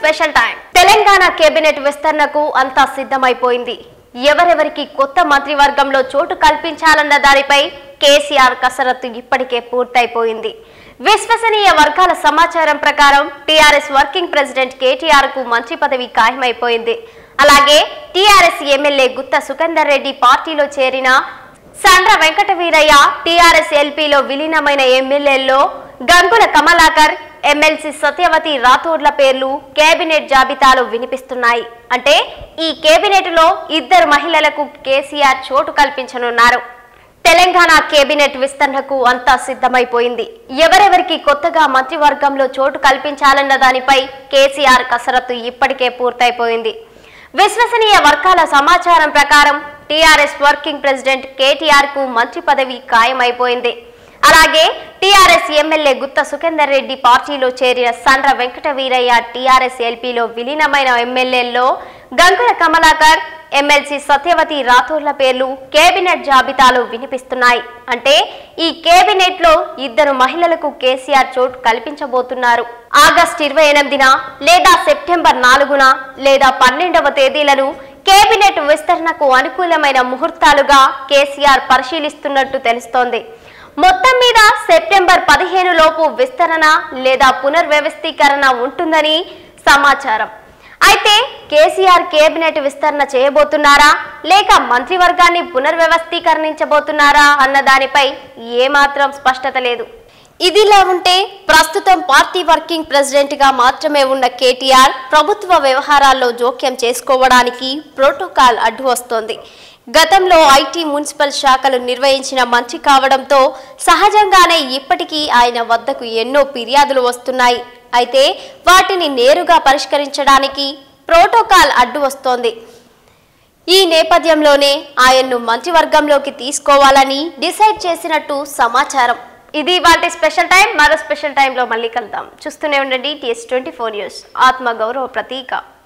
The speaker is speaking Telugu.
స్పెషల్ టైం తెలంగాణ కేబినెట్ విస్తరణకు అంతా సిద్ధమైపోయింది ఎవరెవరికి కొత్త మంత్రివర్గంలో చోటు కల్పించాలన్న దానిపై కేసీఆర్ కసరత్తు ఇప్పటికే పూర్తయిపోయింది విశ్వసనీయ వర్గాల సమాచారం ప్రకారం టీఆర్ఎస్ వర్కింగ్ ప్రెసిడెంట్ కేటీఆర్ కు మంత్రి పదవి ఖాయమైపోయింది అలాగే టీఆర్ఎస్ ఎమ్మెల్యే గుత్త సుఖేందర్ రెడ్డి పార్టీలో చేరిన సండ్ర వెంకట వీరయ్య టీఆర్ఎస్ ఎల్పీలో విలీనమైన ఎమ్మెల్యేల్లో గంగుల కమలాకర్ ఎమ్మెల్సీ సత్యవతి రాథోడ్ల పేర్లు కేబినెట్ జాబితాలో వినిపిస్తున్నాయి అంటే ఈ కేబినెట్ లో ఇద్దరు మహిళలకు కేసీఆర్ చోటు కల్పించనున్నారు తెలంగాణ కేబినెట్ విస్తరణకు అంతా సిద్ధమైపోయింది ఎవరెవరికి కొత్తగా మంత్రివర్గంలో చోటు కల్పించాలన్న దానిపై కేసీఆర్ కసరత్తు ఇప్పటికే పూర్తయిపోయింది విశ్వసనీయ వర్గాల సమాచారం ప్రకారం టీఆర్ఎస్ వర్కింగ్ ప్రెసిడెంట్ కేటీఆర్ కు మంత్రి పదవి ఖాయమైపోయింది అలాగే టీఆర్ఎస్ ఎమ్మెల్యే గుత్త సుఖేందర్ రెడ్డి పార్టీలో చేరిన సండ్ర వెంకట వీరయ్య టీఆర్ఎస్ ఎల్పీలో విలీనమైన ఎమ్మెల్యేల్లో గంగుల కమలాకర్ ఎమ్మెల్సీ సత్యవతి రాథోర్ల పేర్లు కేబినెట్ జాబితాలో వినిపిస్తున్నాయి అంటే ఈ కేబినెట్ లో ఇద్దరు మహిళలకు కేసీఆర్ చోటు కల్పించబోతున్నారు ఆగస్టు ఇరవై ఎనిమిదిన లేదా సెప్టెంబర్ నాలుగున లేదా పన్నెండవ తేదీలను కేబినెట్ విస్తరణకు అనుకూలమైన ముహూర్తాలుగా కేసీఆర్ పరిశీలిస్తున్నట్టు తెలుస్తోంది మొత్తం మీద సెప్టెంబర్ పదిహేను లోపు విస్తరణ లేదా పునర్వ్యవస్థీకరణ ఉంటుందని సమాచారం అయితే కేసీఆర్ కేబినెట్ విస్తరణ చేయబోతున్నారా లేక మంత్రివర్గాన్ని పునర్వ్యవస్థీకరణించబోతున్నారా అన్న దానిపై ఏమాత్రం స్పష్టత లేదు ఇదిలా ఉంటే ప్రస్తుతం పార్టీ వర్కింగ్ ప్రెసిడెంట్ గా మాత్రమే ఉన్న కేటీఆర్ ప్రభుత్వ వ్యవహారాల్లో జోక్యం చేసుకోవడానికి ప్రోటోకాల్ అడ్డు వస్తోంది గతంలో ఐటీ మున్సిపల్ శాఖలు నిర్వహించిన మంత్రి కావడంతో సహజంగానే ఇప్పటికీ ఆయన వద్దకు ఎన్నో ఫిర్యాదులు వస్తున్నాయి అయితే వాటిని నేరుగా పరిష్కరించడానికి ప్రోటోకాల్ అడ్డు వస్తోంది ఈ నేపథ్యంలోనే ఆయన్ను మంత్రివర్గంలోకి తీసుకోవాలని డిసైడ్ చేసినట్టు సమాచారం ఇది వాటి స్పెషల్ టైం మరో స్పెషల్ టైంలో మళ్ళీ కలుద్దాం చూస్తూనే ఉండండి టీఎస్ ట్వంటీ ఫోర్ న్యూస్ ఆత్మ గౌరవ ప్రతీక